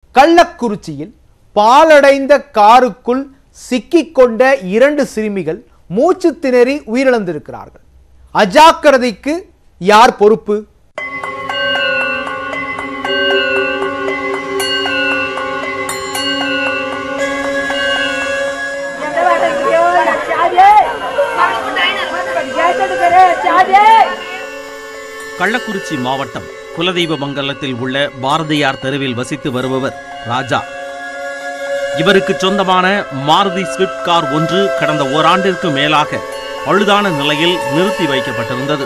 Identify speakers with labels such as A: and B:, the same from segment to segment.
A: கள்ளக்குறிச்சியில் பாலடைந்த காருக்குள் சிக்கிக்கொண்ட இரண்டு சிறுமிகள் மூச்சு திணறி உயிரிழந்திருக்கிறார்கள் அஜாக்கிரதைக்கு யார் பொறுப்பு
B: கள்ளக்குறிச்சி மாவட்டம் குலதெய்வமங்கலத்தில் உள்ள பாரதியார் தெருவில் வசித்து வருபவர் ராஜா இவருக்கு சொந்தமான மாருதி ஸ்விஃப்ட் கார் ஒன்று கடந்த ஓராண்டிற்கு மேலாக பழுதான நிலையில் நிறுத்தி வைக்கப்பட்டிருந்தது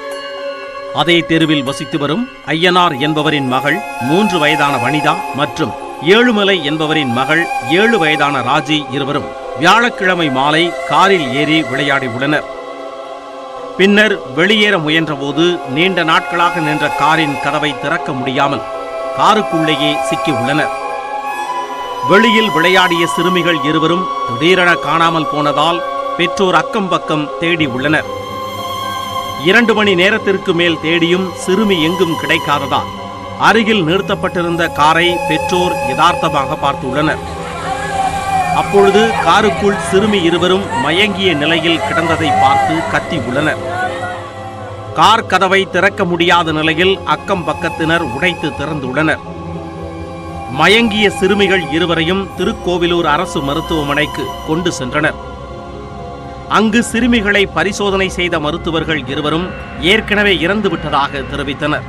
B: அதே தெருவில் வசித்து வரும் ஐயனார் என்பவரின் மகள் மூன்று வயதான வனிதா மற்றும் ஏழுமலை என்பவரின் மகள் ஏழு வயதான ராஜி இருவரும் வியாழக்கிழமை மாலை காரில் ஏறி விளையாடி உள்ளனர் பின்னர் வெளியேற முயன்றபோது நீண்ட நாட்களாக நின்ற காரின் கதவை திறக்க முடியாமல் காருக்குள்ளேயே சிக்கி உள்ளனர் வெளியில் விளையாடிய சிறுமிகள் இருவரும் திடீரென காணாமல் போனதால் பெற்றோர் அக்கம் பக்கம் தேடி உள்ளனர் இரண்டு மணி நேரத்திற்கு மேல் தேடியும் சிறுமி எங்கும் கிடைக்காததால் அருகில் நிறுத்தப்பட்டிருந்த காரை பெற்றோர் யதார்த்தமாக பார்த்துள்ளனர் அப்பொழுது காருக்குள் சிறுமி இருவரும் மயங்கிய நிலையில் கிடந்ததை பார்த்து கத்தி உள்ளனர் கார் கதவை திறக்க முடியாத நிலையில் அக்கம் பக்கத்தினர் உடைத்து திறந்துள்ளனர் மயங்கிய சிறுமிகள் இருவரையும் திருக்கோவிலூர் அரசு மருத்துவமனைக்கு கொண்டு சென்றனர் அங்கு சிறுமிகளை பரிசோதனை செய்த மருத்துவர்கள் இருவரும் ஏற்கனவே இறந்துவிட்டதாக தெரிவித்தனர்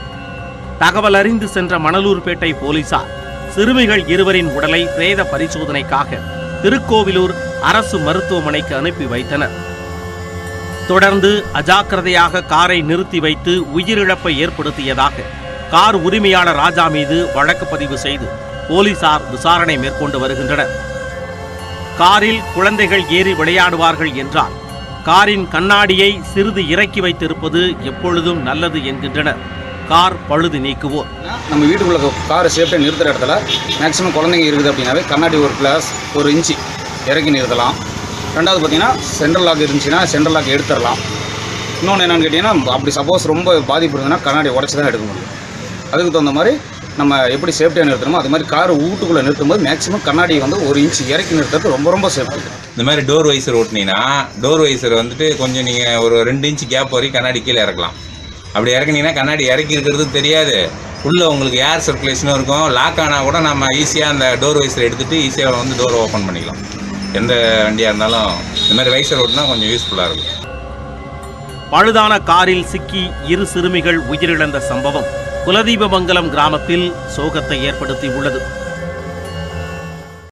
B: தகவல் அறிந்து சென்ற மணலூர்பேட்டை போலீசார் சிறுமிகள் இருவரின் உடலை பிரேத பரிசோதனைக்காக திருக்கோவிலூர் அரசு மருத்துவமனைக்கு அனுப்பி வைத்தனர் தொடர்ந்து அஜாக்கிரதையாக காரை நிறுத்தி வைத்து உயிரிழப்பை ஏற்படுத்தியதாக கார் உரிமையாளர் ராஜா மீது வழக்கு பதிவு செய்து போலீசார் விசாரணை மேற்கொண்டு வருகின்றனர் காரில் குழந்தைகள் ஏறி விளையாடுவார்கள் என்றால் காரின் கண்ணாடியை சிறிது இறக்கி வைத்திருப்பது எப்பொழுதும் நல்லது என்கின்றனர் கார் பழுது நீக்குவோர்
C: நம்ம வீட்டுக்குள்ள காரை சேஃப்டியாக நிறுத்துற இடத்துல மேக்ஸிமம் குழந்தைங்க இருக்குது அப்படின்னாவே கண்ணாடி ஒரு கிளாஸ் ஒரு இன்ச்சு இறக்கி நிறுத்தலாம் ரெண்டாவது பார்த்தீங்கன்னா சென்ட்ரல் லாக் இருந்துச்சுன்னா சென்ட்ரல் லாக் எடுத்துடலாம் இன்னொன்று என்னென்னு கேட்டிங்கன்னா அப்படி சப்போஸ் ரொம்ப பாதிப்பு இருந்ததுன்னா கண்ணாடி உடச்சி தான் எடுக்க முடியும் அதுக்கு தகுந்த மாதிரி நம்ம எப்படி சேஃப்டியாக நிறுத்தணுமோ அது மாதிரி கார் வீட்டுக்குள்ளே நிறுத்தும்போது மேக்ஸிமம் கண்ணாடி வந்து ஒரு இன்ச்சு இறக்கி நிறுத்துறது ரொம்ப ரொம்ப சேஃப்டி
D: இந்த மாதிரி டோர் வைசர் ஓட்டினீங்கன்னா டோர் வைசர் வந்துட்டு கொஞ்சம் நீங்கள் ஒரு ரெண்டு இன்ச் கேப் வரைக்கும் கண்ணாடி கீழே இறக்கலாம் அப்படி இறக்குனீங்கன்னா கண்ணாடி இறக்கி இருக்கிறது தெரியாது உள்ளே உங்களுக்கு ஏர் சர்க்குலேஷனும் இருக்கும் லாக் ஆனால் கூட நம்ம ஈஸியாக அந்த டோர் வைசர் எடுத்துகிட்டு ஈஸியாக வந்து டோர் ஓப்பன் பண்ணிக்கலாம் எந்த வண்டியாக இருந்தாலும் இந்த மாதிரி வைசர் ஓட்டினா கொஞ்சம் யூஸ்ஃபுல்லாக இருக்கும்
B: பழுதான காரில் சிக்கி இரு சிறுமிகள் உயிரிழந்த சம்பவம் குலதீபமங்கலம் கிராமத்தில் சோகத்தை ஏற்படுத்தி உள்ளது